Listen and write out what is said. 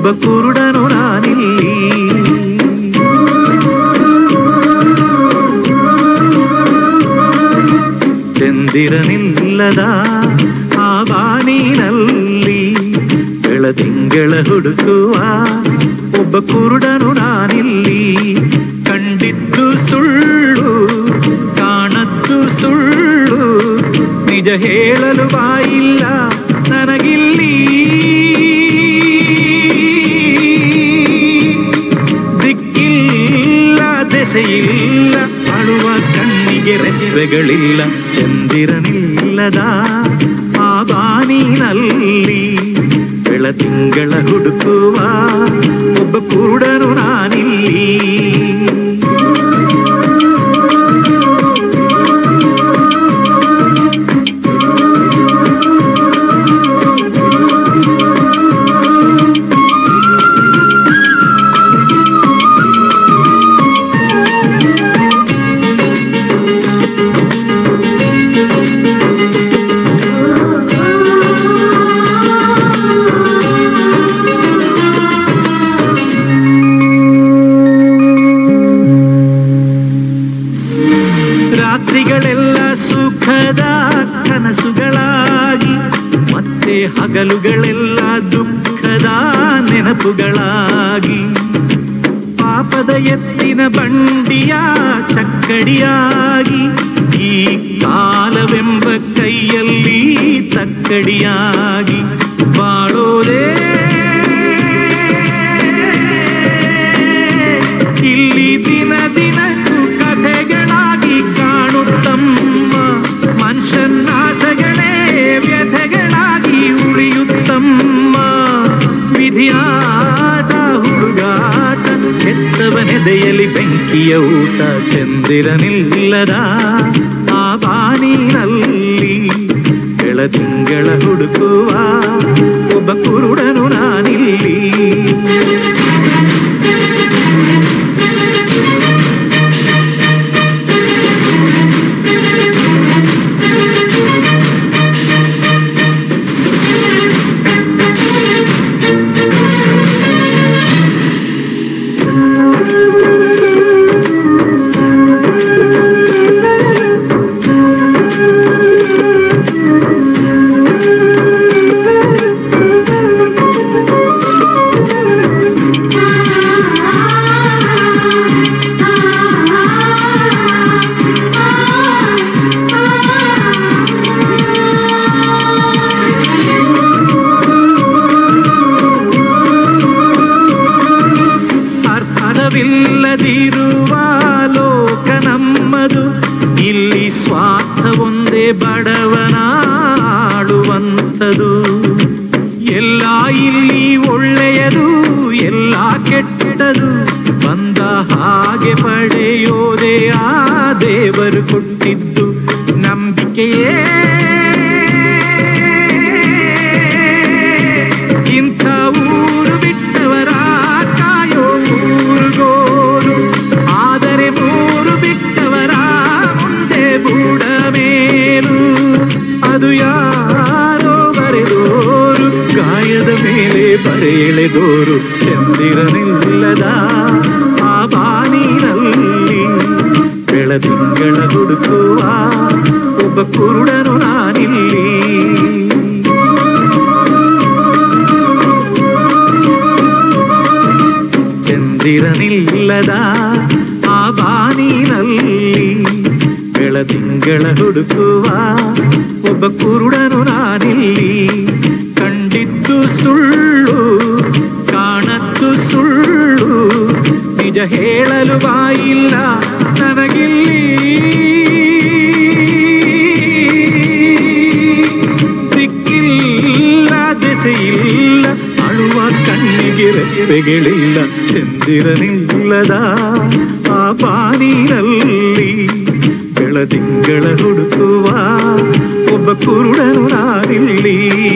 ಒಬ್ಬ ಕುರುಡನು ನಾನಿಲ್ಲಿ ಚಂದಿರನಿಲ್ಲದ ಆ ಬಾನಿನಲ್ಲಿ ಬೆಳದಿಂಗಳ ಹುಡುಕುವ ಒಬ್ಬ ಕುರುಡನು ನಾನಿಲ್ಲಿ ಕಂಡಿದ್ದು ಸುಳ್ಳು ಕಾಣದ್ದು ಸುಳ್ಳು ನಿಜ ಹೇಳಲು ಬಾಯಿಲ್ಲ ನನಗಿಲ್ಲಿ ದಿಕ್ಕಿಲ್ಲ ದೆಸೆಯಿಲ್ಲ ಅಳುವ ಕಣ್ಣಿಗೆ ರೆಪ್ಪೆಗಳಿಲ್ಲ ಚಂದಿರನಿಲ್ಲದ ಆ ಬಾನಿನಲ್ಲಿ ಬೆಳತಿಂಗಳ ಹುಡುಕುವ ಒಬ್ಬ ಕುರುಡನು ನಾನಿಲ್ಲಿ ರಾತ್ರಿಗಳೆಲ್ಲ ಸುಖದ ಕನಸುಗಳಾಗಿ ಮತ್ತೆ ಹಗಲುಗಳೆಲ್ಲ ದುಃಖದ ನೆನಪುಗಳಾಗಿ ಪಾಪದ ಎತ್ತಿನ ಬಂಡಿಯ ಚಕ್ಕಡಿಯಾಗಿ ಈ ಕಾಲವೆಂಬ ಕೈಯಲ್ಲಿ ತಕ್ಕಡಿಯಾಗಿ ಬಾಳೋದೇ ಇಲ್ಲಿ ದಿನ ದಿನಕ್ಕೂ ಕಥೆಗಳಾಗಿ ಕಾಣುತ್ತಮ್ಮ ಮನುಷ್ಯನಾಸಗಳೇ ವ್ಯಥೆಗಳಾಗಿ ಉಳಿಯುತ್ತಮ್ಮ ವಿಧಿಯಾಟ ಹುಡುಗಾಟ ಹೆತ್ತವನೆದೆಯಲ್ಲಿ ಬೆಂಕಿಯ ಊಟ ಚಂದಿರನಿಲ್ಲದ ಆ ಬಾನಿನಲ್ಲಿ ಬೆಳದಿಂಗಳ ಹುಡುಕುವ ಒಬ್ಬ ಕುರುಡನು ನಾನಿಲ್ಲಿ ಅರ್ಥವಿಲ್ಲದಿರುವ ಲೋಕ ನಮ್ಮದು ಇಲ್ಲಿ ಸ್ವಾರ್ಥ ಒಂದೇ ಬಡವನಾಡುವಂಥದು ಎಲ್ಲ ಇಲ್ಲಿ ಒಳ್ಳೆಯದು ಎಲ್ಲ ಕೆಟ್ಟದು ಬಂದ ಹಾಗೆ ಪಡೆಯೋದೇ ಆ ದೇವರು ಕೊಟ್ಟಿದ್ದು ನಂಬಿಕೆಯೇ ಇಂಥ ಊರು ಬಿಟ್ಟವರ ಕಾಯೋ ಊರುಗೋರು ಆದರೆ ಮೂರು ಬಿಟ್ಟವರ ಮುಂದೆ ಬೂಡ ಮೇಲು ಅದು ಯಾರೋ ಬರೆದೋರು ಗಾಯದ ಮೇಲೆ ಬರೆಳೆದೋರು ಚಂದಿರನಿಲ್ಲದ ಆ ಬಾನಿನಲ್ಲಿ ಬೆಳದಿಂಗಳ ಹುಡುಕುವ ಒಬ್ಬ ಕುರುಡನು ನಾನಿಲ್ಲಿ ಚಂದಿರನಿಲ್ಲದ ಆ ಬಾನಿನಲ್ಲಿ ಬೆಳದಿಂಗಳ ಹುಡುಕುವ ಒಬ್ಬ ಕುರುಡನು ನಾನಿಲ್ಲಿ ಕಂಡಿದ್ದು ಸುಳ್ಳು ಕಾಣದ್ದು ಸುಳ್ಳು ನಿಜ ಹೇಳಲು ಬಾಯಿಲ್ಲ ನನಗಿಲ್ಲಿ ದಿಕ್ಕಿಲ್ಲ ದೆಸೆಯಿಲ್ಲ ಅಳುವ ಕಣ್ಣಿಗೆ ರೆಪ್ಪೆಗಳಿಲ್ಲ ಚಂದಿರನಿಲ್ಲದ ಆ ಬಾನಿನಲ್ಲಿ ಬೆಳದಿಂಗಳ ಹುಡುಕುವ ಒಬ್ಬ ಕುರುಡನು ನಾನಿಲ್ಲಿ